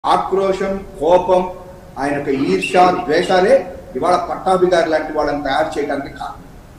ఆక్రోశం కోపం ఆయన యొక్క ఈర్ష ద్వేషాలే ఇవాళ పట్టాభి గారి లాంటి వాళ్ళని తయారు చేయడానికి కారణం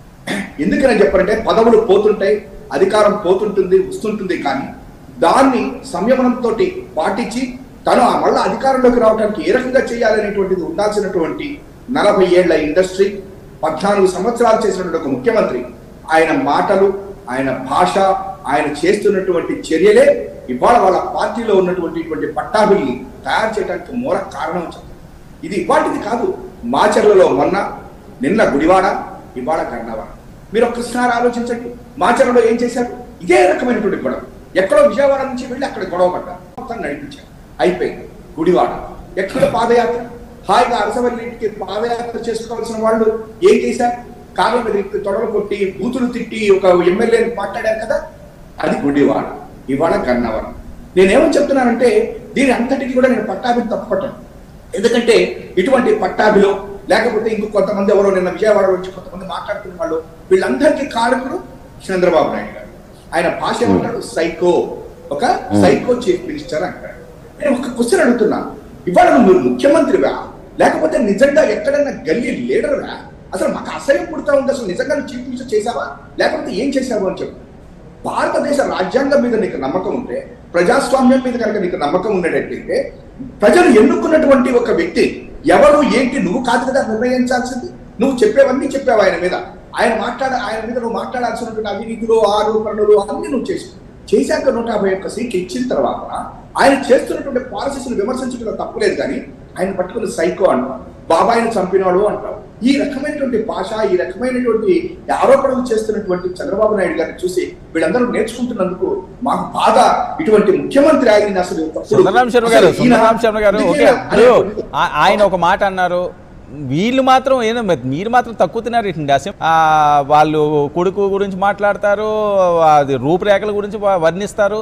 ఎందుకని చెప్పారంటే పదవులు పోతుంటాయి అధికారం పోతుంటుంది వస్తుంటుంది కానీ దాన్ని సంయమనంతో పాటించి తను ఆ మళ్ళా అధికారంలోకి రావడానికి ఏ రకంగా చేయాలనేటువంటిది ఉండాల్సినటువంటి నలభై ఏళ్ల ఇండస్ట్రీ పద్నాలుగు సంవత్సరాలు చేసినటువంటి ఒక ముఖ్యమంత్రి ఆయన మాటలు ఆయన భాష ఆయన చేస్తున్నటువంటి చర్యలే ఇవాళ వాళ్ళ పార్టీలో ఉన్నటువంటి ఇటువంటి పట్టాభిల్ని తయారు చేయడానికి మూల కారణం చెప్పాలి ఇది ఇవాటిది కాదు మాచర్లలో మొన్న నిన్న గుడివాడ ఇవాళ గన్నవాడ మీరు ఒక్కసారి ఆలోచించండి మాచర్లలో ఏం చేశారు ఇదే రకమైనటువంటి గొడవ ఎక్కడో విజయవాడ నుంచి వెళ్ళి అక్కడ గొడవ పడ్డారు మొత్తం నడిపించారు అయిపోయింది గుడివాడ ఎక్కడ పాదయాత్ర హాయిగా అరసవల్లికి పాదయాత్ర చేసుకోవాల్సిన వాళ్ళు ఏం చేశారు కాళ్ళ మీద ఎక్కి తొడలు కొట్టి బూతులు తిట్టి ఒక ఎమ్మెల్యేని మాట్లాడారు కదా అది గుడివాడ ఇవాళ గన్నవరం నేనేమని చెప్తున్నానంటే దీని అంతటికి కూడా నేను పట్టాభిని తప్పపట్టాను ఎందుకంటే ఇటువంటి పట్టాభిలో లేకపోతే ఇంకో కొంతమంది ఎవరో నిన్న విజయవాడ నుంచి కొంతమంది మాట్లాడుతున్న వాళ్ళు వీళ్ళందరికీ కారకుడు చంద్రబాబు నాయుడు గారు ఆయన భాష ఏమంటాడు సైకో ఒక సైకో చీఫ్ మినిస్టర్ అంటాడు నేను ఒక క్వశ్చన్ అడుగుతున్నా ఇవాళ నువ్వు ముఖ్యమంత్రివా లేకపోతే నిజంగా ఎక్కడైనా గల్లీ లీడర్వా అసలు మాకు అసహ్యం పుడతా ఉంది అసలు నిజంగా నువ్వు చీఫ్ మినిస్టర్ చేసావా లేకపోతే ఏం చేసావు అని చెప్పు భారతదేశ రాజ్యాంగం మీద నీకు నమ్మకం ఉంటే ప్రజాస్వామ్యం మీద కనుక నీకు నమ్మకం ఉండేటట్లయితే ప్రజలు ఎన్నుకున్నటువంటి ఒక వ్యక్తి ఎవరు ఏంటి నువ్వు కాదు కదా నిర్ణయించాల్సింది నువ్వు చెప్పేవన్నీ చెప్పావు ఆయన మీద ఆయన మాట్లాడ ఆయన మీద నువ్వు మాట్లాడాల్సినటువంటి అవినీతులు ఆరోపణలు అన్ని నువ్వు చేసావు చేశాక నూట యాభై ఒక్క సీట్లు ఇచ్చిన తర్వాత ఆయన చేస్తున్నటువంటి పాలసీస్ విమర్శించడం తప్పులేదు కానీ ఆయన పట్టుకుని సైకో అంటావు బాబాయిని చంపినాడు అంటావు ఈ రకమైనటువంటి భాష ఈ రకమైనటువంటి ఆరోపణలు చేస్తున్నటువంటి చంద్రబాబు నాయుడు గారిని చూసి వీళ్ళందరూ నేర్చుకుంటున్నందుకు మాకు బాధ ఇటువంటి ముఖ్యమంత్రి ఆయన అసలు తప్పుడు- సుందరరాం శర్మ గారు అసలు ఈయన సుందరరాం శర్మ గారు ఓకే నిజంగా ఇప్పుడు అనేటువంటి- ఆ- ఆయన ఒక మాట అన్నారు వీళ్ళు మాత్రం ఏదో మరి మీరు మాత్రం తక్కువ తిన్నారు ఏంటండి అసలు ఆ, వాళ్ళు కొడుకు గురించి మాట్లాడతారు అది రూపురేఖల గురించి వ- వర్ణిస్తారు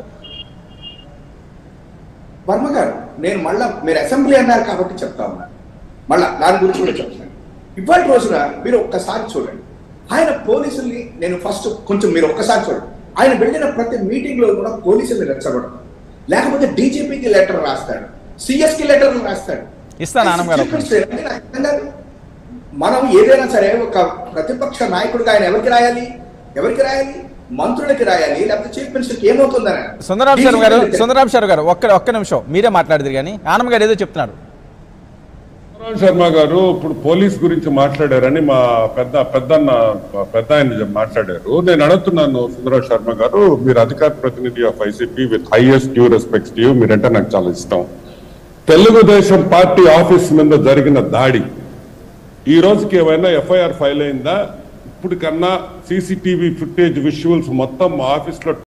వర్మ గారు నేను మళ్ళా మీరు అసెంబ్లీ అన్నారు కాబట్టి చెప్తా ఉన్నాను మళ్ళా దాని గురించి కూడా చెప్తాను ఇవాళ రోజున మీరు ఒక్కసారి చూడండి ఆయన పోలీసుల్ని నేను ఫస్ట్ కొంచెం మీరు ఒక్కసారి చూడండి ఆయన వెళ్ళిన ప్రతి మీటింగ్ లో కూడా పోలీసుల్ని రెచ్చగొడతాం లేకపోతే డీజీపీకి లెటర్ రాస్తాడు సిఎస్ కి లెటర్ రాస్తాడు ఇస్తాను ఆనం గారు. చూపిస్తే నాకు అర్థం కాదు. మనం ఏదైనా సరే ఒక ప్రతిపక్ష నాయకుడిగా ఆయన ఎవరికి రాయాలి ఎవరికి రాయాలి మంత్రులకి రాయాలి లేకపోతే చీఫ్ మినిస్టర్కి ఏమవుతుందని సుందరరాం శర్మ గారు సుందరరాం శర్మ గారు ఒక్క ఒక్క నిమిషం మీరే మాట్లాడదు కానీ ఆనం గారు ఏదో చెప్తున్నారు సుబ్రహ్మణ్యం శర్మ గారు ఇప్పుడు పోలీస్ గురించి మాట్లాడారని మా పెద్ద పెద్దన్న పెద్ద ఆయన మాట్లాడారు నేను అడుగుతున్నాను సుందరరావు శర్మ గారు మీరు అధికార ప్రతినిధి of ICP with highest due respects due మీరంటే నాకు చాలా ఇష్టం తెలుగుదేశం పార్టీ ఆఫీస్ మీద జరిగిన దాడి ఈ రోజుకి ఏమైనా ఎఫ్ఐఆర్ ఫైల్ అయిందా ఇప్పటికన్నా సీసీటీవీ ఫుటేజ్ విజువల్స్ మొత్తం మా ఆఫీస్ లో